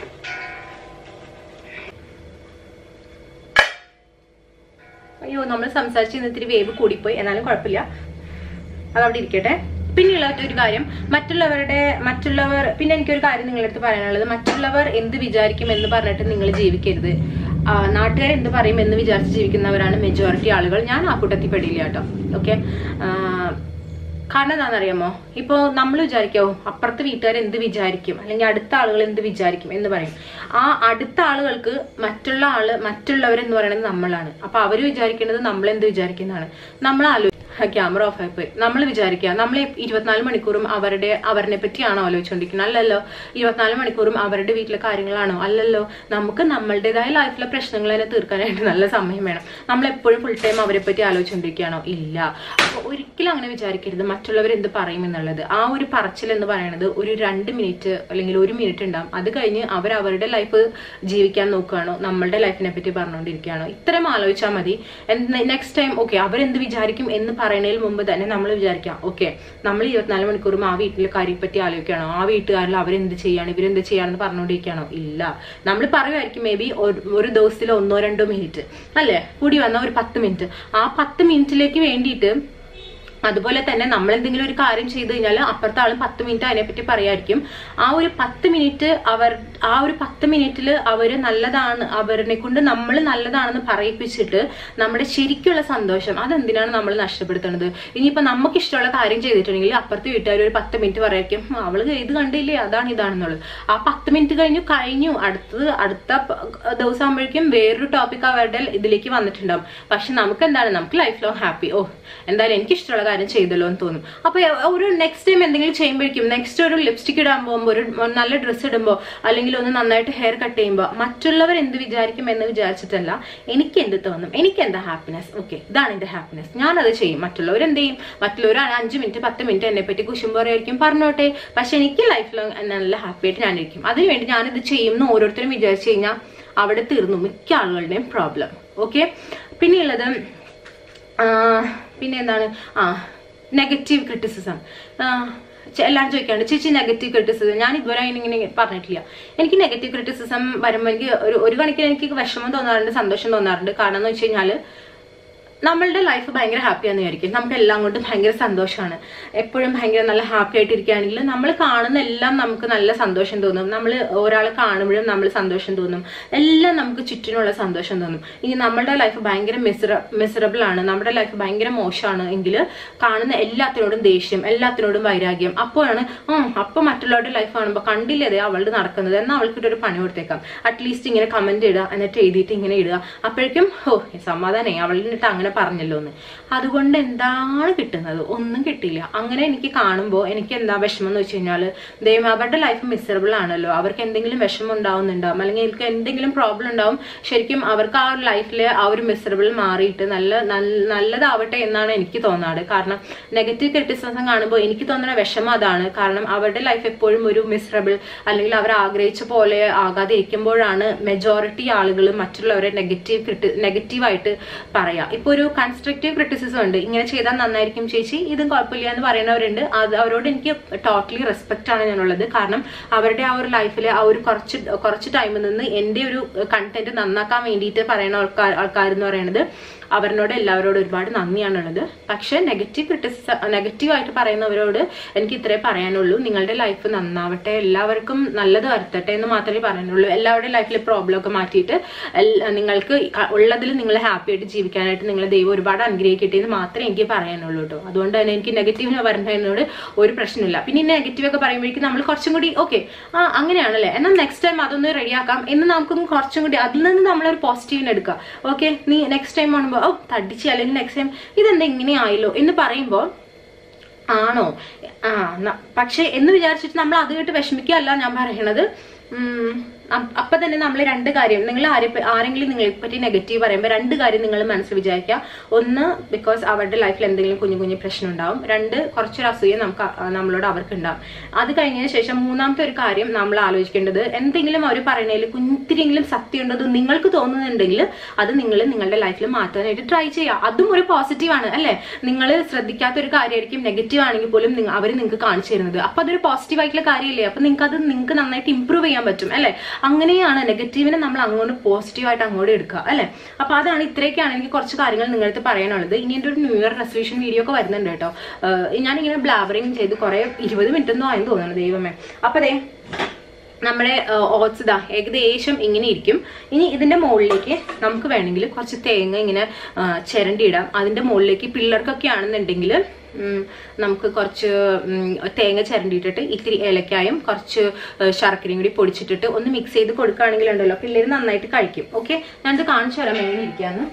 അയ്യോ നമ്മൾ സംസാരിച്ച് ഇന്ന് ഇത്തിരി വേവ് കൂടിപ്പോയി എന്നാലും കുഴപ്പമില്ല അതവിടെ ഇരിക്കട്ടെ പിന്നെയുള്ള ഒരു കാര്യം മറ്റുള്ളവരുടെ മറ്റുള്ളവർ പിന്നെ എനിക്കൊരു കാര്യം നിങ്ങളുടെ അടുത്ത് പറയാനുള്ളത് മറ്റുള്ളവർ എന്ത് വിചാരിക്കും എന്ന് പറഞ്ഞിട്ട് നിങ്ങൾ ജീവിക്കരുത് ആ, നാട്ടുകാർ എന്ത് പറയും എന്ന് വിചാരിച്ച് ജീവിക്കുന്നവരാണ് മെജോറിറ്റി ആളുകൾ ഞാൻ ആ കൂട്ടത്തിൽ പെടില്ല കേട്ടോ ഓക്കെ കാരണം എന്താണെന്നറിയാമോ ഇപ്പോൾ നമ്മൾ വിചാരിക്കാവോ അപ്പുറത്തെ വീട്ടുകാർ എന്ത് വിചാരിക്കും അല്ലെങ്കിൽ അടുത്ത ആളുകൾ എന്ത് വിചാരിക്കും എന്ന് പറയും ആ അടുത്ത ആളുകൾക്ക് മറ്റുള്ള ആള് മറ്റുള്ളവരെന്ന് പറയുന്നത് നമ്മളാണ് അപ്പൊ അവർ വിചാരിക്കുന്നത് നമ്മൾ എന്ത് വിചാരിക്കുന്നതാണ് നമ്മൾ ആലോചിക്കും ക്യാമറ ഓഫ് ആയിപ്പോയി നമ്മൾ വിചാരിക്കുക നമ്മൾ ഇരുപത്തിനാല് മണിക്കൂറും അവരുടെ അവരെ പറ്റിയാണോ ആലോചിച്ചുകൊണ്ടിരിക്കുന്നത് അല്ലല്ലോ ഇരുപത്തിനാല് മണിക്കൂറും അവരുടെ വീട്ടിലെ കാര്യങ്ങളാണോ അല്ലല്ലോ നമുക്ക് നമ്മളുടേതായ ലൈഫിലെ പ്രശ്നങ്ങൾ തന്നെ തീർക്കാനായിട്ട് നല്ല സമയം വേണം നമ്മൾ എപ്പോഴും ഫുൾ ടൈം അവരെ പറ്റി ആലോചിച്ചുകൊണ്ടിരിക്കുകയാണോ ഇല്ല അപ്പോൾ ഒരിക്കലും അങ്ങനെ വിചാരിക്കരുത് മറ്റുള്ളവർ എന്ത് പറയും എന്നുള്ളത് ആ ഒരു പറച്ചിൽ എന്ന് പറയുന്നത് ഒരു രണ്ട് മിനിറ്റ് അല്ലെങ്കിൽ ഒരു മിനിറ്റ് ഉണ്ടാവും അത് കഴിഞ്ഞ് അവർ അവരുടെ ലൈഫ് ജീവിക്കാൻ നോക്കുകയാണോ നമ്മളുടെ ലൈഫിനെ പറ്റി പറഞ്ഞുകൊണ്ടിരിക്കുകയാണോ ഇത്തരം ആലോചിച്ചാൽ മതി നെക്സ്റ്റ് ടൈം ഓക്കെ അവരെന്ത് വിചാരിക്കും എന്ന് പറയുന്നതിന് മുമ്പ് തന്നെ നമ്മൾ വിചാരിക്കാം ഓക്കെ നമ്മൾ ഇരുപത്തിനാല് മണിക്കൂറും ആ വീട്ടിലെ കാര്യം പറ്റി ആലോചിക്കണോ ആ വീട്ടുകാരിൽ അവരെന്ത് ചെയ്യാണ് ഇവരെന്ത് ചെയ്യാണെന്ന് പറഞ്ഞുകൊണ്ടിരിക്കണോ ഇല്ല നമ്മൾ പറയുമായിരിക്കും മേ ബി ഒരു ദിവസത്തിൽ ഒന്നോ രണ്ടോ മിനിറ്റ് അല്ലേ കൂടി വന്ന ഒരു പത്ത് മിനിറ്റ് ആ പത്ത് മിനിറ്റിലേക്ക് വേണ്ടിയിട്ട് അതുപോലെ തന്നെ നമ്മൾ എന്തെങ്കിലും ഒരു കാര്യം ചെയ്തു കഴിഞ്ഞാൽ അപ്പുറത്തെ ആളും പത്ത് മിനിറ്റ് അതിനെപ്പറ്റി പറയായിരിക്കും ആ ഒരു പത്ത് മിനിറ്റ് അവർ ആ ഒരു പത്ത് മിനിറ്റിൽ അവര് നല്ലതാണ് അവരെ കൊണ്ട് നമ്മൾ നല്ലതാണെന്ന് പറയിപ്പിച്ചിട്ട് നമ്മുടെ ശരിക്കുള്ള സന്തോഷം അതെന്തിനാണ് നമ്മൾ നഷ്ടപ്പെടുത്തുന്നത് ഇനിയിപ്പോ നമുക്ക് ഇഷ്ടമുള്ള കാര്യം ചെയ്തിട്ടുണ്ടെങ്കിൽ അപ്പുറത്തെ വീട്ടുകാർ ഒരു പത്ത് മിനിറ്റ് പറയായിരിക്കും "ഉം, അവള് ഇത് കണ്ടില്ലേ അതാണ് ഇതാണെന്നുള്ളത് ആ പത്ത് മിനിറ്റ് കഴിഞ്ഞു കഴിഞ്ഞു അടുത്തത് അടുത്ത പ- ദിവസം ആകുമ്പോഴേക്കും വേറൊരു ടോപ്പിക് അവരുടെ ഇതിലേക്ക് വന്നിട്ടുണ്ടാവും പക്ഷെ നമുക്ക് എന്താണ് നമുക്ക് ലൈഫ് ലോങ് ഹാപ്പി ഓ എന്തായാലും എനിക്ക് ഇഷ്ടമുള്ള കാര്യം ചെയ്തല്ലോ എന്ന് തോന്നും അപ്പൊ ഒരു നെക്സ്റ്റ് ടൈം എന്തെങ്കിലും ചെയ്യുമ്പോഴേക്കും നെക്സ്റ്റ് ഒരു ലിപ്സ്റ്റിക് ഇടാൻ പോകുമ്പോൾ ഒരു നല്ല ഡ്രസ്സ് ഇടുമ്പോൾ അല്ലെങ്കിൽ ഒന്ന് നന്നായിട്ട് ഹെയർ കട്ട് ചെയ്യുമ്പോൾ മറ്റുള്ളവർ എന്ത് വിചാരിക്കും എന്ന് വിചാരിച്ചിട്ടല്ല എനിക്ക് എന്ത് തോന്നും എനിക്ക് എന്താ ഹാപ്പിനെസ് ഓക്കെ ഇതാണ് എന്റെ ഹാപ്പിനെസ് ഞാനത് ചെയ്യും മറ്റുള്ളവർ എന്ത് ചെയ്യും മറ്റുള്ളവർ അഞ്ച് മിനിറ്റ് പത്ത് മിനിറ്റ് എന്നെ പറ്റി കുശുമ്പോറായിരിക്കും പറഞ്ഞോട്ടെ പക്ഷെ എനിക്ക് ലൈഫ് ലോങ് നല്ല ഹാപ്പി ആയിട്ട് ഞാനിരിക്കും അതിനുവേണ്ടി ഞാനിത് ചെയ്യും എന്ന് ഓരോരുത്തരും വിചാരിച്ചു കഴിഞ്ഞാൽ അവിടെ തീർന്നു മിക്ക ആളുകളുടെയും പ്രോബ്ലം ഓക്കെ പിന്നെയുള്ളത് ആ, പിന്നെ എന്താണ് ആ നെഗറ്റീവ് ക്രിറ്റിസിസം എല്ലാവരും ചോദിക്കാണ്ട് ചേച്ചി നെഗറ്റീവ് ക്രിറ്റിസിസം ഞാൻ ഇതുവരെ അതിന് ഇങ്ങനെ പറഞ്ഞിട്ടില്ല എനിക്ക് നെഗറ്റീവ് ക്രിറ്റിസിസം വരുമ്പോൾ എനിക്ക് ഒരു ഒരു കണക്കിന് എനിക്ക് വിഷമം തോന്നാറുണ്ട് സന്തോഷം തോന്നാറുണ്ട് കാരണം എന്ന് വെച്ച് കഴിഞ്ഞാൽ നമ്മളുടെ ലൈഫ് ഭയങ്കര ഹാപ്പിയാന്ന് വിചാരിക്കും നമുക്ക് എല്ലാം കൊണ്ടും ഭയങ്കര സന്തോഷമാണ് എപ്പോഴും ഭയങ്കര നല്ല ഹാപ്പി ആയിട്ട് ഇരിക്കുകയാണെങ്കിൽ നമ്മൾ കാണുന്ന എല്ലാം നമുക്ക് നല്ല സന്തോഷം തോന്നും നമ്മൾ ഒരാളെ കാണുമ്പോഴും നമ്മൾ സന്തോഷം തോന്നും എല്ലാം നമുക്ക് ചുറ്റിനുള്ള സന്തോഷം തോന്നും ഇനി നമ്മളുടെ ലൈഫ് ഭയങ്കര മിസറ മിസറബിൾ ആണ് നമ്മുടെ ലൈഫ് ഭയങ്കര മോശമാണ് എങ്കിൽ കാണുന്ന എല്ലാത്തിനോടും ദേഷ്യം എല്ലാത്തിനോടും വൈരാഗ്യം അപ്പോഴാണ് ഉം അപ്പൊ മറ്റുള്ളവരുടെ ലൈഫ് കാണുമ്പോൾ കണ്ടില്ലേ അതെ അവളുടെ നടക്കുന്നത് എന്നാൽ അവൾക്ക് ഒരു പണി കൊടുത്തേക്കാം അറ്റ്ലീസ്റ്റ് ഇങ്ങനെ കമന്റ് ഇടുക എന്നിട്ട് എഴുതിയിട്ട് ഇങ്ങനെ ഇടുക അപ്പോഴേക്കും ഓ സമാധാനമായി അവളിട്ട് അങ്ങനെ പറഞ്ഞല്ലോ എന്ന് അതുകൊണ്ട് എന്താണ് കിട്ടുന്നത് ഒന്നും കിട്ടില്ല അങ്ങനെ എനിക്ക് കാണുമ്പോൾ എനിക്ക് എന്താ വിഷമം എന്ന് വെച്ച് കഴിഞ്ഞാൽ ദൈവം അവരുടെ ലൈഫ് മിസറബിൾ ആണല്ലോ അവർക്ക് എന്തെങ്കിലും വിഷമം ഉണ്ടാവുന്നുണ്ടാവും അല്ലെങ്കിൽ എനിക്ക് എന്തെങ്കിലും പ്രോബ്ലം ഉണ്ടാവും ശരിക്കും അവർക്ക് ആ ഒരു ലൈഫിലെ ആ ഒരു മിസറബിൾ മാറിയിട്ട് നല്ല നല്ല- നല്ലതാവട്ടെ എന്നാണ് എനിക്ക് തോന്നാറ് കാരണം നെഗറ്റീവ് ക്രിറ്റിസിസം കാണുമ്പോൾ എനിക്ക് തോന്നുന്ന വിഷമം അതാണ് കാരണം അവരുടെ ലൈഫ് എപ്പോഴും ഒരു മിസറബിൾ അല്ലെങ്കിൽ അവർ ആഗ്രഹിച്ച പോലെ ആകാതെ ഇരിക്കുമ്പോഴാണ് മെജോറിറ്റി ആളുകൾ മറ്റുള്ളവരെ നെഗറ്റീവ് ക്രിട്ടി നെഗറ്റീവായിട്ട് പറയാ ഇപ്പൊ ഒരു കൺസ്ട്രക്റ്റീവ് ക്രിറ്റിസിസം ഉണ്ട് ഇങ്ങനെ ചെയ്താൽ നന്നായിരിക്കും ചേച്ചി ഇതും കുഴപ്പമില്ല എന്ന് പറയുന്നവരുണ്ട് അത് അവരോട് എനിക്ക് ടോട്ടലി റെസ്പെക്റ്റ് ആണ് ഞാനുള്ളത് കാരണം അവരുടെ ആ ഒരു ലൈഫിലെ ആ ഒരു കുറച്ച് കുറച്ച് ടൈമിൽ നിന്ന് എൻ്റെ ഒരു കണ്ടന്റ് നന്നാക്കാൻ വേണ്ടിയിട്ട് പറയുന്ന ആൾക്കാർ ആൾക്കാരെന്ന് പറയുന്നത് അവരിനോട് എല്ലാവരോടും ഒരുപാട് നന്ദിയാണുള്ളത് പക്ഷെ നെഗറ്റീവ് ക്രിറ്റിസിസം നെഗറ്റീവായിട്ട് പറയുന്നവരോട് എനിക്ക് ഇത്രേ പറയാനുള്ളൂ നിങ്ങളുടെ ലൈഫ് നന്നാവട്ടെ എല്ലാവർക്കും നല്ലത് വരുത്തട്ടെ എന്ന് മാത്രമേ പറയാനുള്ളൂ എല്ലാവരുടെയും ലൈഫിലെ പ്രോബ്ലം ഒക്കെ മാറ്റിയിട്ട് എൽ- നിങ്ങൾക്ക് ഉള്ളതിൽ നിങ്ങൾ ഹാപ്പി ആയിട്ട് ജീവിക്കാനായിട്ട് നിങ്ങളെ ദൈവം ഒരുപാട് അനുഗ്രഹിക്കട്ടെ എന്ന് മാത്രമേ എനിക്ക് പറയാനുള്ളൂ കേട്ടോ അതുകൊണ്ട് തന്നെ എനിക്ക് നെഗറ്റീവിന് പറയുന്നതിനോട് ഒരു പ്രശ്നമില്ല പിന്നെ ഈ നെഗറ്റീവ് ഒക്കെ പറയുമ്പോഴേക്കും നമ്മൾ കുറച്ചും കൂടി ഓക്കെ ആ അങ്ങനെയാണല്ലേ എന്നാൽ നെക്സ്റ്റ് ടൈം അതൊന്ന് റെഡിയാക്കാം എന്ന് നമുക്കൊന്ന് കുറച്ചും കൂടി അതിൽ നിന്ന് നമ്മളൊരു പോസിറ്റീവിന് എടുക്കുക ഓക്കെ നീ നെക്സ്റ്റ് ടൈം കാണുമ്പോൾ ഓ തടിച്ച് അല്ലെങ്കിൽ നെക്സ്റ്റ് ടൈം ഇതെന്താ ഇങ്ങനെ ആയല്ലോ എന്ന് പറയുമ്പോൾ ആണോ ആ ന- പക്ഷെ എന്ന് വിചാരിച്ചിട്ട് നമ്മൾ അത് കേട്ട് വിഷമിക്കുകയല്ല ഞാൻ പറയണത് ഉം, അ- അപ്പൊ തന്നെ നമ്മൾ രണ്ട് കാര്യം നിങ്ങൾ ആരെ പ- ആരെങ്കിലും നിങ്ങളെ പറ്റി നെഗറ്റീവ് പറയുമ്പോൾ രണ്ട് കാര്യം നിങ്ങൾ മനസ്സിൽ വിചാരിക്കുക ഒന്ന് ബിക്കോസ് അവരുടെ ലൈഫിൽ എന്തെങ്കിലും കുഞ്ഞു കുഞ്ഞു പ്രശ്നം ഉണ്ടാവും രണ്ട് കുറച്ചൊരു അസൂയ നമുക്ക് അ- നമ്മളോട് അവർക്ക് ഉണ്ടാവും അത് കഴിഞ്ഞതിന് ശേഷം മൂന്നാമത്തെ ഒരു കാര്യം നമ്മൾ ആലോചിക്കേണ്ടത് എന്തെങ്കിലും അവർ പറയുന്നതിൽ കുഞ്ഞിത്തിരിയെങ്കിലും സത്യം ഉണ്ടെന്ന് നിങ്ങൾക്ക് തോന്നുന്നുണ്ടെങ്കിൽ അത് നിങ്ങൾ നിങ്ങളുടെ ലൈഫിൽ മാറ്റാനായിട്ട് ട്രൈ ചെയ്യുക അതും ഒരു പോസിറ്റീവാണ് അല്ലേ നിങ്ങൾ ശ്രദ്ധിക്കാത്ത ഒരു കാര്യമായിരിക്കും നെഗറ്റീവ് ആണെങ്കിൽ പോലും അവർ നിങ്ങൾക്ക് കാണിച്ചു തരുന്നത് അപ്പൊ അതൊരു പോസിറ്റീവ് ആയിട്ടുള്ള കാര്യമില്ലേ അപ്പൊ നിങ്ങൾക്ക് അത് നിങ്ങൾക്ക് നന്നായിട്ട് ഇമ്പ്രൂവ് ചെയ്യാൻ പറ്റും അല്ലെ അങ്ങനെയാണ് നെഗറ്റീവിനെ നമ്മൾ അങ്ങോട്ട് പോസിറ്റീവ് ആയിട്ട് അങ്ങോട്ട് എടുക്കുക അല്ലെ അപ്പൊ അതാണ് ഇത്രയൊക്കെയാണ് എനിക്ക് കുറച്ച് കാര്യങ്ങൾ നിങ്ങളടുത്ത് പറയാനുള്ളത് ഇനി എൻ്റെ ഒരു ന്യൂ ഇയർ റെസൊല്യൂഷൻ വീഡിയോ ഒക്കെ വരുന്നുണ്ട് കേട്ടോ ഏഹ് ഞാനിങ്ങനെ ബ്ലാബറിങ് ചെയ്ത് കുറെ ഇരുപത് മിനിറ്റ് ഒന്നും ആയെന്ന് തോന്നുന്നു ദൈവമേ അപ്പൊ അതെ നമ്മുടെ ഓട്സ് ഇതാ ഏകദേശം ഇങ്ങനെ ഇരിക്കും ഇനി ഇതിന്റെ മുകളിലേക്ക് നമുക്ക് വേണമെങ്കിൽ കുറച്ച് തേങ്ങ ഇങ്ങനെ ആ, ചിരണ്ടിയിടാം അതിന്റെ മുകളിലേക്ക് പിള്ളേർക്കൊക്കെ ആണെന്നുണ്ടെങ്കിൽ ഉം, നമുക്ക് കുറച്ച് ഉം, തേങ്ങ ചിരണ്ടിയിട്ടിട്ട് ഇത്തിരി ഏലക്കായും കുറച്ച് ആ, ശർക്കരയും കൂടി പൊടിച്ചിട്ടിട്ട് ഒന്ന് മിക്സ് ചെയ്ത് കൊടുക്കുകയാണെങ്കിൽ ഉണ്ടല്ലോ പിള്ളേർ നന്നായിട്ട് കഴിക്കും ഓക്കെ ഞാനിത് കാണിച്ചു തരാം എങ്ങനെ ഇരിക്കാന്ന്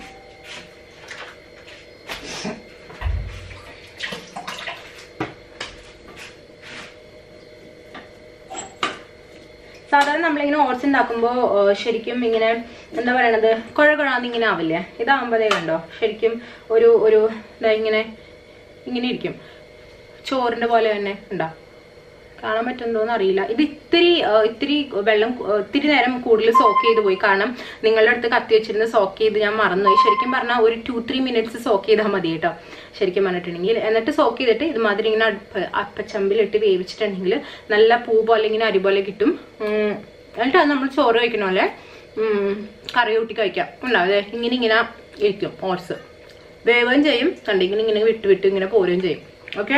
സാധാരണ നമ്മളിങ്ങനെ ഓട്സ് ഉണ്ടാക്കുമ്പോൾ ശരിക്കും ഇങ്ങനെ എന്താ പറയണത് കുഴ കുഴാന്ന് ഇങ്ങനെ ആവില്ലേ ഇതാകുമ്പോഴേ കണ്ടോ ശരിക്കും ഒരു ഒരു ദാ ഇങ്ങനെ ഇങ്ങനെ ഇരിക്കും ചോറിന്റെ പോലെ തന്നെ ഉണ്ടോ കാണാൻ പറ്റുന്നുണ്ടോന്ന് അറിയില്ല ഇത് ഇത്തിരി ആ, ഇത്തിരി വെള്ളം ആ, ഇത്തിരി നേരം കൂടുതൽ സോക്ക് ചെയ്ത് പോയി കാരണം നിങ്ങളുടെ അടുത്ത് കത്തി വെച്ചിരുന്ന് സോക്ക് ചെയ്ത് ഞാൻ മറന്നുപോയി ശരിക്കും പറഞ്ഞാൽ ഒരു ടു ത്രീ മിനിറ്റ്സ് സോക്ക് ചെയ്താൽ മതി കേട്ടോ ശരിക്കും പറഞ്ഞിട്ടുണ്ടെങ്കിൽ എന്നിട്ട് സോക്ക് ചെയ്തിട്ട് ഇതുമാതിരി ഇങ്ങനെ അടുപ്പ് അപ്പച്ചമ്പിലിട്ട് വേവിച്ചിട്ടുണ്ടെങ്കിൽ നല്ല പൂ പോലെ ഇങ്ങനെ അരി പോലെ കിട്ടും ഉം, എന്നിട്ട് അത് നമ്മൾ ചോറ് കഴിക്കണ പോലെ ഉം, കറി കൂട്ടി കഴിക്കാം ഉണ്ടാവും ദേ ഇങ്ങനെ ഇങ്ങനെ ഇരിക്കും ഓട്സ് വേവുകയും ചെയ്യും കണ്ടെങ്കിൽ ഇങ്ങനെ വിട്ട് വിട്ട് ഇങ്ങനെ പോരുകയും ചെയ്യും ഓക്കെ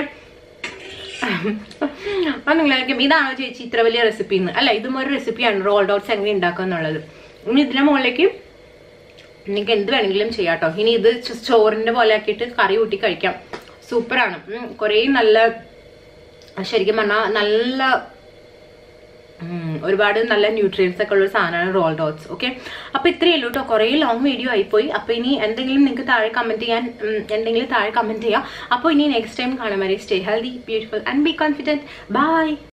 അപ്പൊ നിങ്ങളായിരിക്കും ഇതാണോ ചേച്ചി ഇത്ര വലിയ റെസിപ്പി എന്ന് അല്ല ഇതും ഒരു റെസിപ്പിയാണ് റോൾ ഡോട്ട്സ് എങ്ങനെ ഉണ്ടാക്കുക എന്നുള്ളത് ഇനി ഇതിന്റെ മുകളിലേക്ക് നിങ്ങൾക്ക് എന്ത് വേണമെങ്കിലും ചെയ്യാം കേട്ടോ ഇനി ഇത് ചോ- ചോറിന്റെ പോലെ ആക്കിയിട്ട് കറി കൂട്ടി കഴിക്കാം സൂപ്പറാണ് കുറേ നല്ല ശരിക്കും പറഞ്ഞാൽ നല്ല ഉം, ഒരുപാട് നല്ല ന്യൂട്രിയൻസ് ഒക്കെ ഉള്ള ഒരു സാധനമാണ് റോൾ ഡോട്ട്സ് ഓക്കെ അപ്പൊ ഇത്രയേ ഉള്ളൂ കേട്ടോ കുറേ ലോങ് വീഡിയോ ആയിപ്പോയി അപ്പൊ ഇനി എന്തെങ്കിലും നിങ്ങൾക്ക് താഴെ കമന്റ് ചെയ്യാൻ ഉം, എന്തെങ്കിലും താഴെ കമന്റ് ചെയ്യാം അപ്പോൾ ഇനി നെക്സ്റ്റ് ടൈം കാണാൻ വരെ stay healthy beautiful and be confident by